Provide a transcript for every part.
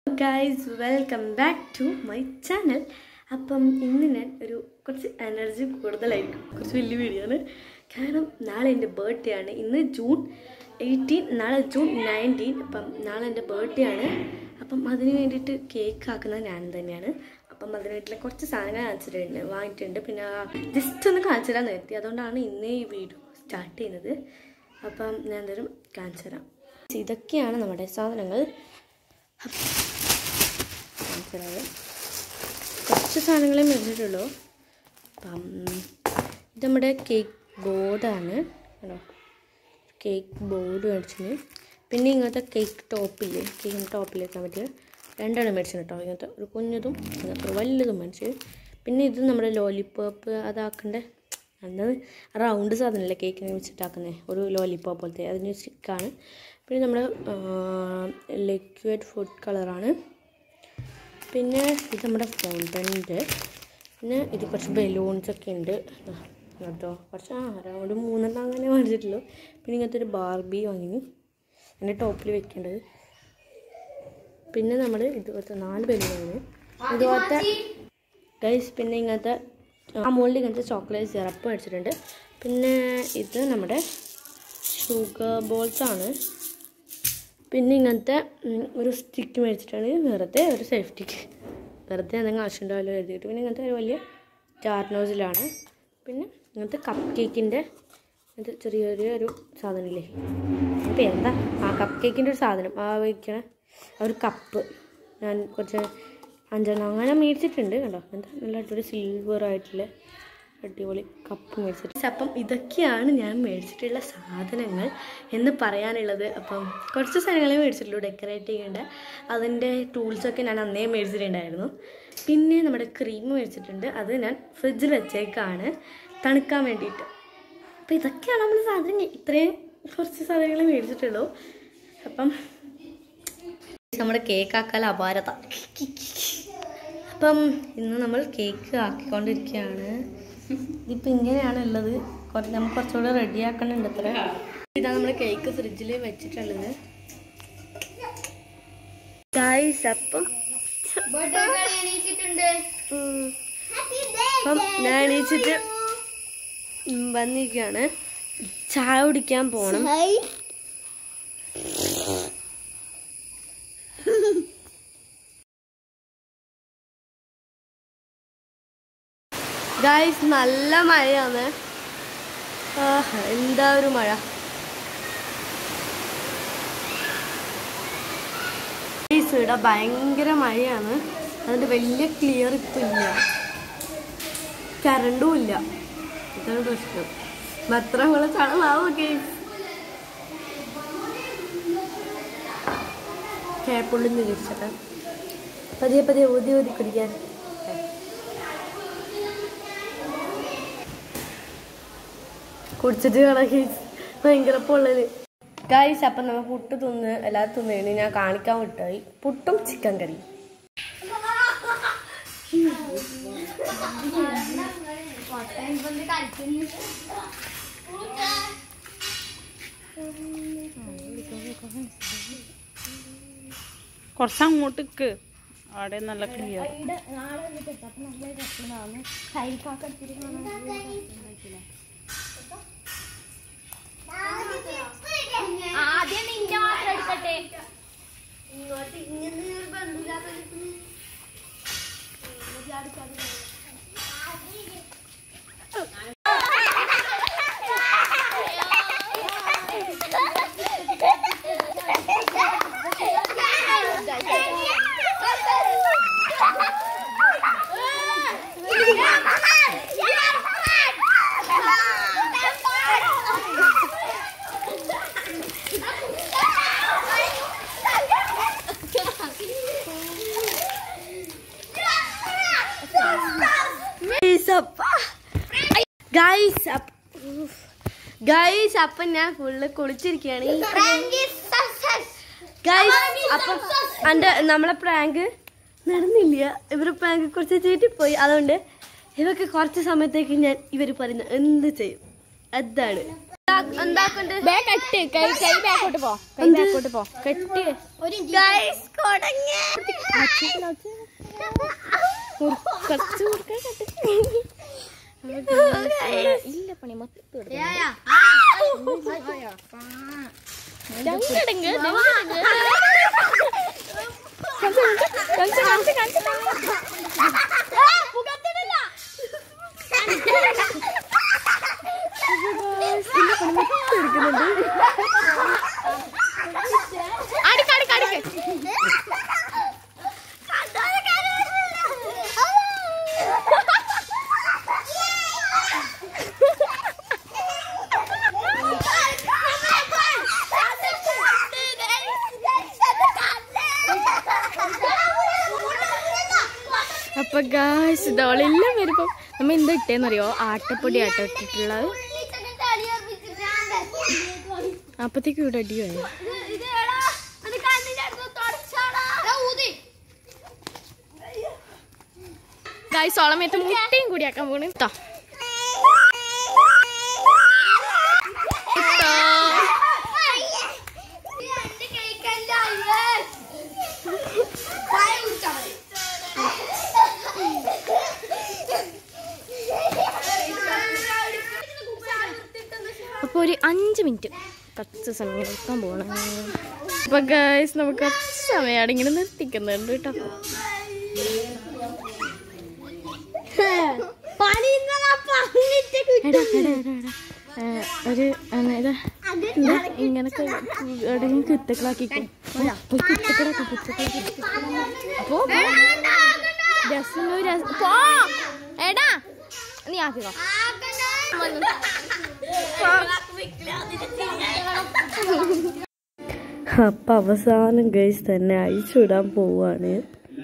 Guys welcome back to my channel അപ്പം ഇന്ന് ഞാൻ ഒരു കുറച്ച് എനർജി കൂടുതലായിരിക്കും കുറച്ച് വലിയ വീഡിയോ ആണ് കാരണം നാളെ എൻ്റെ ബർത്ത്ഡേ ആണ് ഇന്ന് ജൂൺ എയ്റ്റീൻ നാളെ ജൂൺ നയൻറ്റീൻ അപ്പം നാളെ എൻ്റെ ബർത്ത്ഡേ ആണ് അപ്പം അതിന് വേണ്ടിയിട്ട് കേക്ക് ആക്കുന്നത് ഞാൻ തന്നെയാണ് അപ്പം അതിന് വേണ്ടിയിട്ടുള്ള കുറച്ച് സാധനങ്ങൾ കാണിച്ചിട്ടുണ്ട് വാങ്ങിയിട്ടുണ്ട് പിന്നെ ജസ്റ്റ് ഒന്ന് കാണിച്ചു തരാൻ നിർത്തി അതുകൊണ്ടാണ് ഇന്നേ ഈ വീഡിയോ സ്റ്റാർട്ട് ചെയ്യുന്നത് അപ്പം ഞാൻ എന്തായാലും കാണിച്ചു തരാം ഇതൊക്കെയാണ് നമ്മുടെ സാധനങ്ങൾ കാണിച്ചുതരാം കുറച്ച് സാധനങ്ങളെ മേടിച്ചിട്ടുള്ളൂ അപ്പം ഇത് നമ്മുടെ കേക്ക് ബോർഡാണ് കേട്ടോ കേക്ക് ബോർഡ് മേടിച്ചിന് പിന്നെ ഇങ്ങനത്തെ കേക്ക് ടോപ്പില്ലേ കേക്ക് ടോപ്പിൽ വെക്കാൻ പറ്റിയ രണ്ടെണ്ണം മേടിച്ചു കേട്ടോ ഇങ്ങനത്തെ ഒരു കുഞ്ഞതും ഇങ്ങനത്തെ ഒരു വലുതും മേടിച്ച് പിന്നെ ഇത് നമ്മുടെ ലോലിപ്പോപ്പ് അതാക്കണ്ട അന്ന് റൗണ്ട് സാധനമല്ലേ കേക്കിനെ വെച്ചിട്ടാക്കുന്നത് ഒരു ലോലിപ്പോപ്പ് പോലത്തെ അതിന് സ്റ്റിക്കാണ് പിന്നെ നമ്മുടെ ലിക്വിഡ് ഫുഡ് കളറാണ് പിന്നെ ഇത് നമ്മുടെ ഫോണ്ടൻ്റ് പിന്നെ ഇത് കുറച്ച് ബലൂൺസ് ഒക്കെ ഉണ്ട് കേട്ടോ കുറച്ച് ആ ഒരു മൂന്നെണ്ണം അങ്ങനെ മേടിച്ചിട്ടുള്ളൂ പിന്നെ ഇങ്ങനത്തെ ഒരു ബാർബി വാങ്ങി എൻ്റെ ടോപ്പിൽ വെക്കേണ്ടത് പിന്നെ നമ്മൾ ഇതുപോലത്തെ നാല് ബലൂണാണ് ഇതുപോലത്തെ ഗൈസ് പിന്നെ ഇങ്ങനത്തെ അമൂലിൻ്റെ ഇങ്ങനത്തെ ചോക്ലേറ്റ് സിറപ്പ് മേടിച്ചിട്ടുണ്ട് പിന്നെ ഇത് നമ്മുടെ ഷുഗർ ബോൾസ് ആണ് പിന്നെ ഇങ്ങനത്തെ ഉം, ഒരു സ്റ്റിക്ക് മേടിച്ചിട്ടാണ് വെറുതെ ഒരു സേഫ്റ്റിക്ക് വെറുതെ എന്തെങ്കിലും ആവശ്യമുണ്ടാവല്ലോ എഴുതിയിട്ട് പിന്നെ ഇങ്ങനത്തെ ഒരു വലിയ ചാർനോസിലാണ് പിന്നെ ഇങ്ങനത്തെ കപ്പ് കേക്കിൻ്റെ ഇത് ചെറിയൊരു ഒരു സാധനമില്ലേ അപ്പോൾ എന്താ ആ കപ്പ് കേക്കിൻ്റെ ഒരു സാധനം ആ വയ്ക്കണ ആ ഒരു കപ്പ് ഞാൻ കുറച്ച് അഞ്ചെണ്ണം അങ്ങനെ മേടിച്ചിട്ടുണ്ട് കണ്ടോ എന്താ നല്ല അടിപൊളി സിൽവർ ആയിട്ടുള്ള അടിപൊളി കപ്പ് മേടിച്ചിട്ട് അപ്പം ഇതൊക്കെയാണ് ഞാൻ മേടിച്ചിട്ടുള്ള സാധനങ്ങൾ എന്ന് പറയാനുള്ളത് അപ്പം കുറച്ച് സാധനങ്ങളെ മേടിച്ചിട്ടുള്ളൂ ഡെക്കറേറ്റ് ചെയ്യേണ്ട അതിൻ്റെ ടൂൾസൊക്കെ ഞാൻ അന്നേ മേടിച്ചിട്ടുണ്ടായിരുന്നു പിന്നെ നമ്മുടെ ക്രീം മേടിച്ചിട്ടുണ്ട് അത് ഞാൻ ഫ്രിഡ്ജിൽ വെച്ചേക്കാണ് തണുക്കാൻ വേണ്ടിയിട്ട് അപ്പം ഇതൊക്കെയാണ് നമ്മൾ സാധനം ഇത്രയും കുറച്ച് സാധനങ്ങൾ മേടിച്ചിട്ടുള്ളൂ അപ്പം നമ്മുടെ കേക്ക് ആക്കാൻ അപാരത അപ്പം ഇന്ന് നമ്മൾ കേക്ക് ആക്കിക്കൊണ്ടിരിക്കുകയാണ് ഇതിപ്പോൾ ഇങ്ങനെയാണ് ഉള്ളത് കുറച്ച് നമുക്ക് കുറച്ചുകൂടെ റെഡി ആക്കണുണ്ട് അത്ര ഇതാണ് നമ്മുടെ കേക്ക് ഫ്രിഡ്ജിൽ വെച്ചിട്ടുള്ളത് ഗായ്സ് അപ്പം ഉം. അപ്പം ഞാൻ എണീച്ചിട്ട് ഉം, വന്നിരിക്കുകയാണ് ചായ കുടിക്കാൻ പോകണം ഗായ്സ് നല്ല മഴയാണ് ആഹ്, എന്താ ഒരു മഴ ഗായ്സ് ഇവിടെ ഭയങ്കര മഴയാണ് അതുകൊണ്ട് വലിയ ക്ലിയർ ഇപ്പം ഇല്ല കറണ്ടും ഇല്ല ഇതാണ് പ്രശ്നം മാത്രം വെള്ളച്ചാണമാവോ ഗേസ് കേപ്പുള്ളിന്ന് തിരിച്ചട്ടെ പതിയെ പതിയെ ഊതി ഊതി കുടിക്കാൻ കുടിച്ചിട്ട് കാണാം ഗൈസ് ഭയങ്കര പൊള്ളല് ഗൈസ് അപ്പം നമ്മൾ പുട്ട് തിന്ന് എല്ലാവരും തിന്നേണ് ഞാൻ കാണിക്കാൻ വിട്ടായി പുട്ടും ചിക്കൻ കറി കുറച്ച് അങ്ങോട്ടേക്ക് അവിടെ നല്ല ക്ലിയർ ആദ്യം നിന്റെ മാത്രം എടുക്കട്ടെ ഗൈസ് ഗൈസ് അപ്പം ഞാൻ ഫുള്ള് കുളിച്ചിരിക്കുകയാണ് ഗൈസ് അപ്പം എൻ്റെ നമ്മളെ പ്രാങ്ക് നടന്നില്ല ഇവര് പ്രാങ്ക് കുറച്ച് ചീറ്റിപ്പോയി അതുകൊണ്ട് ഇവർക്ക് കുറച്ച് സമയത്തേക്ക് ഞാൻ ഇവർ പറയുന്നത് എന്ത് ചെയ്യും അതാണ് എന്താക്കുണ്ട് കട്ട് കൈ കൈ ബാക്കോട്ട് പോ കൈ ബാക്കോട്ട് പോ കെട്ടി ഗൈസ് കൊടങ്ങ കുറച്ച് കൊടുക്കാൻ ഇല്ല പണി മൊത്തം അപ്പൊ ഗായ്സ് ഇതോളെല്ലാം വരുമ്പോ നമ്മ എന്താ ഇട്ടേന്നറിയോ ആട്ടപ്പൊടി ആട്ടോ ഇട്ടിട്ടുള്ളത് അപ്പത്തേക്കും ഇവിടെ അടിയായി ഗായ്സ് ഓളമേത്ത് മുട്ടയും കൂടി ആക്കാൻ പോണ് ട്ടോ. ഇട്ടോ. അപ്പൊ ഒരു അഞ്ച് മിനിറ്റ് കുറച്ച് സമയം നിർത്താൻ പോകണം അപ്പൊ ഗായ്സ് നമുക്ക് കുറച്ച് സമയമാണ് ഇങ്ങനെ നിർത്തിക്കുന്നുണ്ട് കേട്ടോ എടാ, എടാ, എടാ, എടാ. ഏ, ഒരു ആണ് ഇതാ ഇതാ, ഇങ്ങനൊക്കെ എവിടെയെങ്കിലും കുത്തക്കളാക്കിക്കോ പോയി കുത്തക്കളാക്കി കുത്തക്കളാക്കി അപ്പോ രസം ഒരു രസം പോ എടാ നീ ആക്കിക്കോ അപ്പൊ അവസാനം ഗൈസ് തന്നെ അഴിച്ചുവിടാൻ പോവാണ്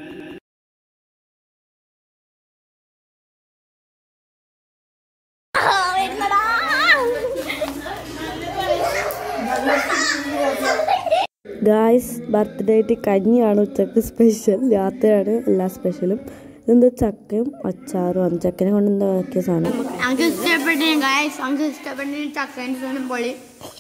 ഗായ്സ് ബർത്ത്ഡേറ്റ് കഞ്ഞിയാണ് ഉച്ചക്ക് സ്പെഷ്യൽ രാത്രിയാണ് എല്ലാ സ്പെഷ്യലും ഇതെന്താ ചക്കയും അച്ചാറും ആണ് ചക്കനെ കൊണ്ട് എന്താ ആക്കിയ സാധനം നമുക്ക് ഇഷ്ടപ്പെട്ടു ഗൈസ് നമുക്ക് ഇഷ്ടപ്പെട്ട ചക്കേൻ്റെ സാധനം പൊളി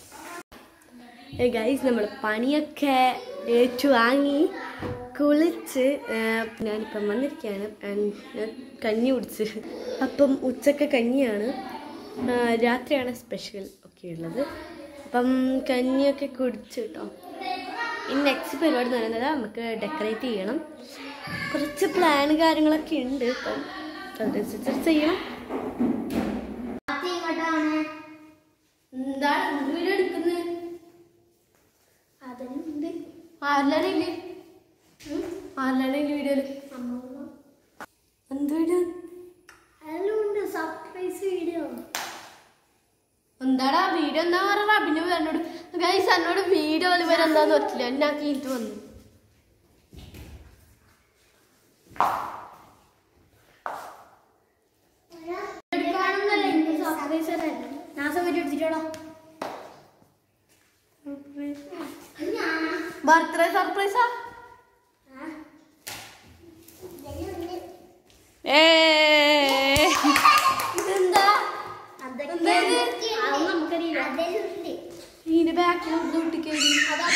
ഗൈസ് നമ്മൾ പണിയൊക്കെ ഏറ്റു വാങ്ങി കുളിച്ച് ഏഹ്, ഞാനിപ്പം വന്നിരിക്കുകയാണ് and ഞാൻ കഞ്ഞി കുടിച്ച് അപ്പം ഉച്ചക്ക് കഞ്ഞിയാണ് ഏഹ്, രാത്രിയാണ് സ്പെഷ്യൽ ഒക്കെ ഉള്ളത് അപ്പം കഞ്ഞിയൊക്കെ കുടിച്ച് കേട്ടോ ഇനി നെക്സ്റ്റ് പരിപാടി എന്ന് പറയുന്നത് നമുക്ക് ഡെക്കറേറ്റ് ചെയ്യണം കുറച്ച് പ്ലാൻ കാര്യങ്ങളൊക്കെ ഉണ്ട് അപ്പം അതനുസരിച്ച് ചെയ്യണം എന്താണ് വീഡിയോ എടുക്കുന്നത് അതുണ്ട് ആരിലാണ് ഇല്ലേ ആരിലാണ് ഇല്ലേ വീഡിയോയില് എന്ത് വീഡിയോ അതിലുണ്ട് സർപ്രൈസ് വീഡിയോ എന്താടാ വീഡിയോ എന്താ പറഞ്ഞ പിന്നെ എന്നോട് ഗൈസ് എന്നോട് വീഡിയോ വരെ എന്താന്ന് പറ്റില്ല എന്നെ ആക്കിയിട്ട് വന്നു സർപ്രൈസ് ഞാൻ സൗകര്യം എടുത്തിട്ടോടാ ബർത്ത്ഡേ സർപ്രൈസാ ഏ ഇതെന്താ നമുക്കറിയില്ല ഇതിന്റെ ബാക്കിൽ ഒട്ടിക്കേണ്ടി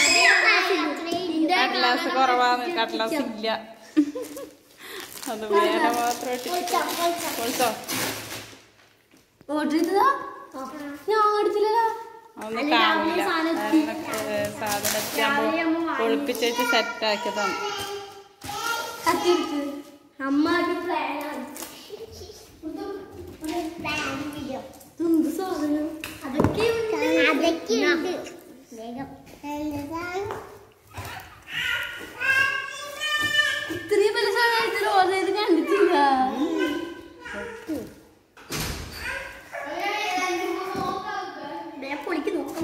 കടലാസ് കുറവാണ് കടലാസ് ഇല്ല അത് വേറെ മാത്രം ഇട്ടിട്ട് പൊളിച്ചോ ഓർഡർ ചെയ്തതാ ഞാൻ അടിച്ചില്ലല്ലോ അതൊന്നും കാണില്ല സാധനത്തെ പൊളിപ്പിച്ചേച്ച് സെറ്റ് ആക്കിയതാണ് കത്തിയെടുത്ത് അമ്മ ഒരു പ്ലാനാണ് എന്ത് സാധനം അതൊക്കെ അതൊക്കെ ഉണ്ട് വേഗം ഇത്രയും വലിയ സാധനത്തിൽ ഓർഡർ ചെയ്ത് കണ്ടിട്ടില്ല പൊളിക്ക് നോക്കാം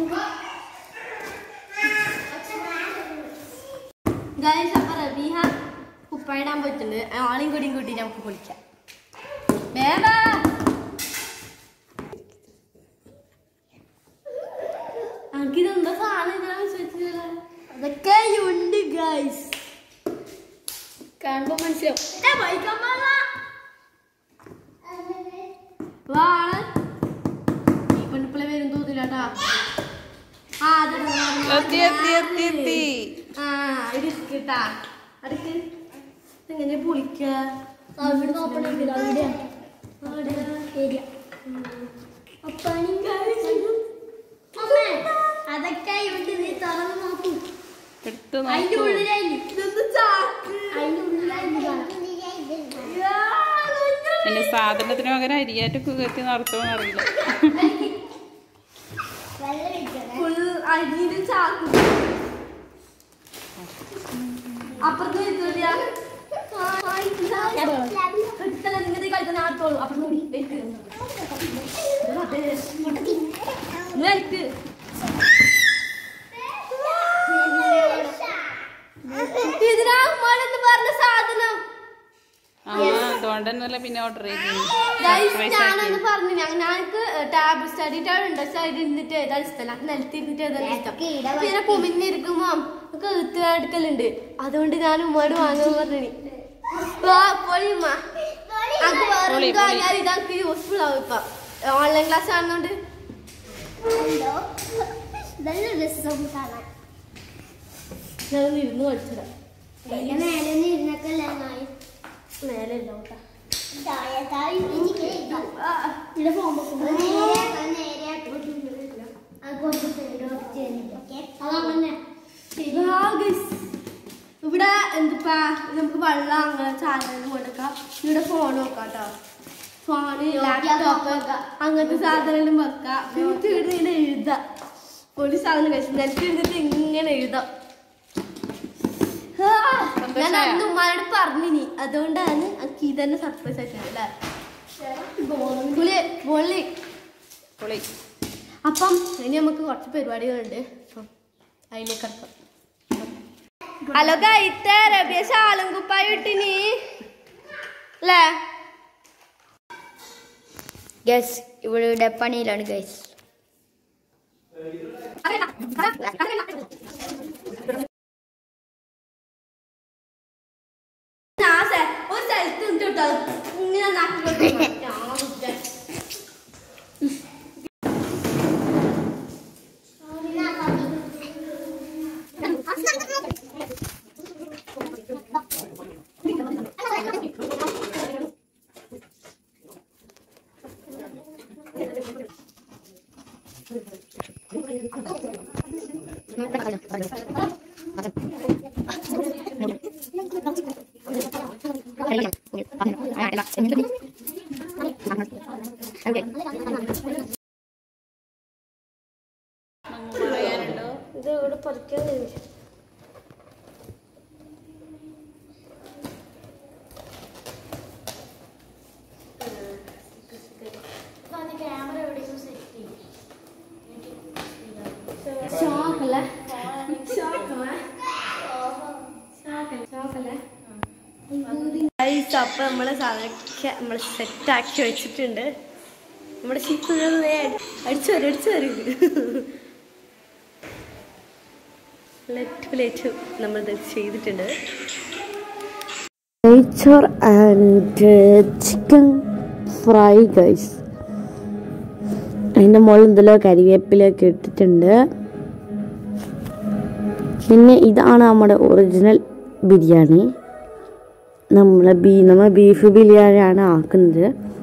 ഗൈസ് അപ്പൊ റബീഹ കുപ്പായിടാൻ പോയിട്ടുണ്ട് ആളെയും കൂടിയും കൂട്ടി നമുക്ക് പൊളിക്കാം വേവാ എനിക്കിതെന്താ സാധനം ഇതാണ് ചോദിച്ചത് അതൊക്കെ ഉണ്ട് ഗൈസ് കാണുമ്പോ മനസ്സിലാവും വാള് ഈ പെണ്ണിപ്പിളെ വരും തോന്നില്ല കേട്ടാ ആ അതെടാ, എത്തി എത്തി എത്തി എത്തി ആ എടുക്കട്ടാ അടുക്ക് എങ്ങനെ പൊളിക്ക അവിടെ ഓപ്പൺ ചെയ്തില്ല അവിടെ ഏരിയ അമ്മേ അതൊക്കെ ഉണ്ട് നീ തുറന്ന് നോക്കൂ എടുത്ത് അതിന്റെ നോക്കൂ ഉള്ളിലായി ഇതെന്ത് ചാക്ക് അതിന്റെ ഉള്ളിലായി യാ, ഭയങ്കര എന്റെ സാധനത്തിന് പകരം അരിയാറ്റൊക്കെ കത്തി നടത്തുമെന്ന് അറിയില്ല full അരിയുടെ ചാക്ക് അപ്പുറത്ത് വരുന്നില്ല എടുത്തല്ല നിങ്ങളുടെ കളിക്കുന്ന ആട്ടോളൂ അപ്പുറത്ത് നോക്കി വെക്ക്. അതെ. ഇങ്ങ് വെക്ക്. ഇതിനാ ഉമ്മാനെന്ന് പറഞ്ഞ സാധനം ആ അതുകൊണ്ട് തന്നെയല്ലേ പിന്നെ ഓർഡർ ചെയ്തത് Guys, Surprise ഞാനന്ന് ആക്കി. പറഞ്ഞു ഞങ്ങൾക്ക് ടാബ് സ്റ്റഡി ടാബ് ഉണ്ട് സൈഡിൽ ഇരുന്നിട്ട് ഏതാണ് ഇഷ്ടമല്ല നിലത്ത് ഇരുന്നിട്ട് ഏതാണ് ഇഷ്ടം പിന്നെ കുമിഞ്ഞിരിക്കുമ്പോ നമുക്ക് എഴുത്ത് എടുക്കലുണ്ട് അതുകൊണ്ട് ഞാൻ ഉമ്മയോട് വാങ്ങാൻ പറഞ്ഞു പൊളിയുമ്മ അത് വേറെ പൊളി, എന്തോ പൊളി. ഞാൻ ഇതാക്കി യൂസ്ഫുൾ ആവും ഇപ്പൊ ഓൺലൈൻ ക്ലാസ് ആണെന്നുണ്ട് നല്ല രസം കാണാൻ ഞാൻ ഇരുന്ന് പഠിച്ചതാ അതിന്റെ മേലെ ഇരുന്നൊക്കെ നായി മേലെ ഇല്ല കേട്ടോ ഇതിന്റെ ഫോൺ അതങ്ങനെ ആ, guys. ഇവിടെ എന്തിപ്പാ നമുക്ക് വെള്ളം അങ്ങനെ ചാനലിന് കൊടുക്കാം ഇവിടെ ഫോൺ നോക്കാം കേട്ടോ ഫോണ് ലാപ്ടോപ്പ് അങ്ങനത്തെ സാധനം വെക്കാം എന്നിട്ട് ഇവിടെ ഇങ്ങനെ എഴുതാം ഒരു സാധനം കഴിച്ചു നിലത്ത് ഇരുന്നിട്ട് ഇങ്ങനെ എഴുതാം ആ, ഞാൻ സന്തോഷായോ? അന്ന് ഉമ്മാനോട് പറഞ്ഞിനി അതുകൊണ്ടാണ് എനിക്ക് ഇതന്നെ സർപ്രൈസ് ആയിട്ടാണ് അല്ലേ പൊളി പൊളി പൊളി അപ്പം ഇനി നമുക്ക് കുറച്ച് പരിപാടികളുണ്ട് അപ്പം അതിലേക്ക് കിടക്കാം ഹലോ കൈത്ത റബിയ ശാലും കുപ്പായി ഇട്ടിനി അല്ലേ ഗസ് ഇവിടെ പണിയിലാണ് ഗൈസ് ഞാൻ സെ- ഒരു സ്ഥലത്ത് ഉണ്ട് കേട്ടോ ഇങ്ങനെ നാട്ടിൽ വെക്കണം. ഞാൻ വിചാരിച്ചു. ഇത് ഇവിടെ പറിക്കാൻ കഴിയും ഷോക്കല്ലേ ഷോക്കല്ലേ ഷോക്കല്ലേ അപ്പൊ നമ്മളെ സാധനമൊക്കെ നമ്മൾ സെറ്റ് ആക്കി വെച്ചിട്ടുണ്ട് നമ്മുടെ ഷിപ്പുകൾ അടിച്ചു വരും അടിച്ചു വരും ലേറ്റ് ലേറ്റ് നമ്മളിത് ചെയ്തിട്ടുണ്ട് നെയ്ച്ചോർ ആൻഡ് ചിക്കൻ ഫ്രൈ ഗൈസ് അതിൻ്റെ മുകളിൽ എന്തെല്ലോ കരിവേപ്പിലൊക്കെ ഇട്ടിട്ടുണ്ട് പിന്നെ ഇതാണ് നമ്മുടെ ഒറിജിനൽ ബിരിയാണി നമ്മൾ ബീ നമ്മൾ ബീഫ് ബിരിയാണിയാണ് ആക്കുന്നത്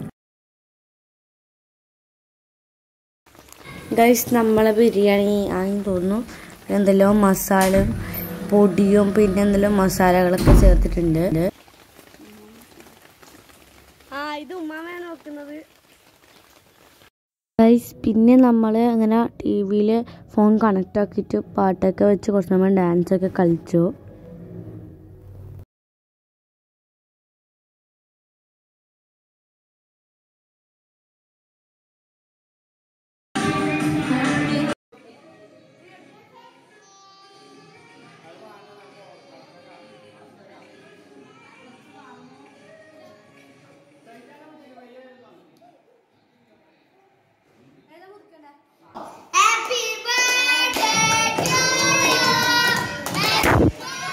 ഗൈസ് നമ്മളെ ബിരിയാണി ആണെന്ന് തോന്നുന്നു എന്തെല്ലോ മസാല പൊടിയും പിന്നെ എന്തെല്ലോ മസാലകളൊക്കെ ചേർത്തിട്ടുണ്ട് ആ ഇത് ഉമ്മാമയാണ് നോക്കുന്നത് ഗൈസ് പിന്നെ നമ്മൾ അങ്ങനെ ടി വിയിൽ ഫോൺ കണക്ട് ആക്കിയിട്ട് പാട്ടൊക്കെ വെച്ച് കുറച്ച് സമയം ഡാൻസൊക്കെ കളിച്ചു Happy birthday to you.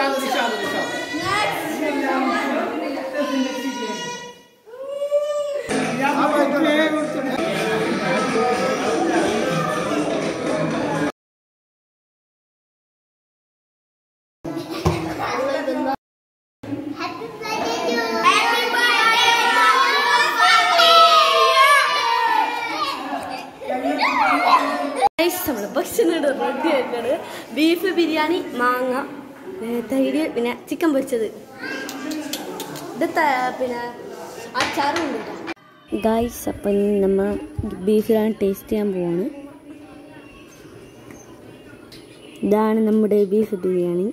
Rishad Rishad Rishad നമ്മൾ ഭക്ഷണം റെഡി ആയിട്ടാണ് ബീഫ് ബിരിയാണി മാങ്ങ ഏ, തൈര് പിന്നെ ചിക്കൻ പൊരിച്ചത് ഇത് ത- പിന്നെ അച്ചാറും ഉണ്ട് ഗായ്സ് അപ്പം നമ്മൾ ബീഫിലാണ് ടേസ്റ്റ് ചെയ്യാൻ പോവാണ് ഇതാണ് നമ്മുടെ beef biryani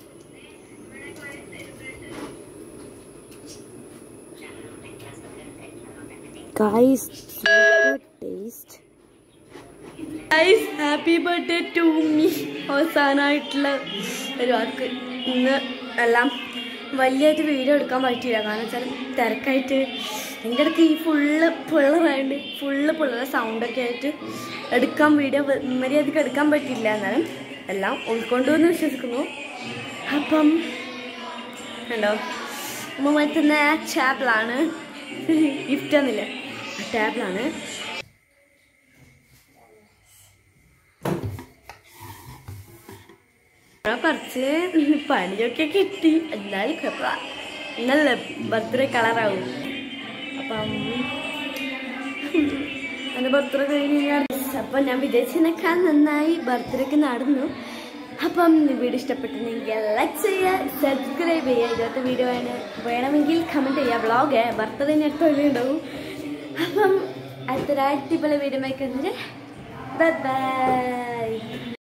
guys super taste guys happy birthday to me അവസാനമായിട്ടുള്ള ഒരു വാക്ക് ഇന്ന് എല്ലാം വലിയായിട്ട് വീഡിയോ എടുക്കാൻ പറ്റിയില്ല കാരണം വെച്ചാൽ തിരക്കായിട്ട് എൻ്റെ അടുത്ത് ഈ ഫുള്ള് പിള്ളറായതുകൊണ്ട് ഫുള്ള് പിള്ളേരെ സൗണ്ടൊക്കെ ആയിട്ട് എടുക്കാൻ വീഡിയോ മര്യാദയ്ക്ക് എടുക്കാൻ പറ്റില്ല എന്നാലും എല്ലാം ഉൾക്കൊണ്ടു എന്ന് വിശ്വസിക്കുന്നു അപ്പം കണ്ടോ ഉമ്മ മറ്റുന്ന ആ ടാബിളാണ് ഗിഫ്റ്റ് എന്നില്ല ആ ടാബിളാണ് ആ കുറച്ച് പണിയൊക്കെ കിട്ടി എന്നാലും കുഴപ്പമില്ല എന്നല്ലേ ബർത്ത്ഡേ കളറാവും അപ്പം എൻ്റെ ബർത്ത്ഡേ കഴിഞ്ഞ് കഴിഞ്ഞാൽ അപ്പം ഞാൻ വിദേശിനേക്കാൾ നന്നായി ബർത്ത്ഡേക്ക് നടന്നു അപ്പം വീഡിയോ ഇഷ്ടപ്പെട്ടിട്ടുണ്ടെങ്കിൽ ലൈക്ക് ചെയ്യുക സബ്സ്ക്രൈബ് ചെയ്യുക ഇതുപോലത്തെ വീഡിയോ വേണം വേണമെങ്കിൽ കമൻറ്റ് ചെയ്യുക വ്ളോഗ് ബർത്ത്ഡേ അടുത്ത ഉണ്ടാവും അപ്പം അടുത്തൊരു അടിപൊളി വീഡിയോ വയ്ക്കുന്നത് ബൈ ബൈ